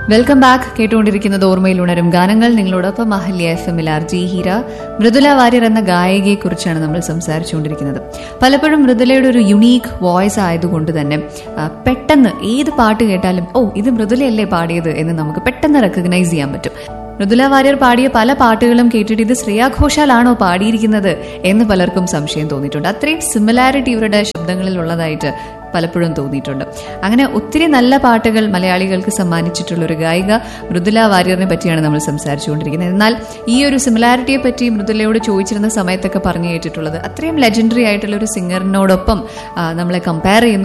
welcome back കേട്ടുകൊണ്ടിരിക്കുന്നത് ഓർമ്മയിൽ ഉണരും ഗാനങ്ങൾ നിങ്ങളോടൊപ്പം അഹല്യ എഫ് എമ്മിൽ ആർ ജി ഹീര മൃദുല വാര്യർ എന്ന ഗായികയെ കുറിച്ചാണ് നമ്മൾ സംസാരിച്ചുകൊണ്ടിരിക്കുന്നത് പലപ്പോഴും മൃദുലയുടെ ഒരു യുണീക്ക് വോയിസ് ആയതുകൊണ്ട് തന്നെ ആ, പെട്ടെന്ന് ഏത് പാട്ട് കേട്ടാലും ഓ ഇത് മൃദുലയല്ലേ പാടിയത് എന്ന് നമുക്ക് പെട്ടെന്ന് റെക്കഗ്നൈസ് ചെയ്യാൻ പറ്റും മൃദുല വാര്യർ പാടിയ പല പാട്ടുകളും കേട്ടിട്ട് ഇത് ശ്രേയ ഘോഷാലാണോ പാടിയിരിക്കുന്നത് എന്ന് പലർക്കും സംശയം തോന്നിയിട്ടുണ്ട് അത്രയും സിമിലാരിറ്റി ഇവരുടെ ശബ്ദങ്ങളിൽ ഉള്ളതായിട്ട് പലപ്പോഴും തോന്നിയിട്ടുണ്ട് അങ്ങനെ ഒത്തിരി നല്ല പാട്ടുകൾ മലയാളികൾക്ക് സമ്മാനിച്ചിട്ടുള്ള ഒരു ഗായിക മൃദുല വാര്യറിനെ പറ്റിയാണ് നമ്മൾ സംസാരിച്ചുകൊണ്ടിരിക്കുന്നത് എന്നാൽ ഈ ഒരു സിമിലാരിറ്റിയെ പറ്റി മൃദുലയോട് ചോദിച്ചിരുന്ന സമയത്തൊക്കെ പറഞ്ഞു കേട്ടിട്ടുള്ളത് അത്രയും ലെജൻഡറി ആയിട്ടുള്ള ഒരു സിംഗറിനോടൊപ്പം ആ, നമ്മളെ കമ്പയർ ചെയ്യുന്നു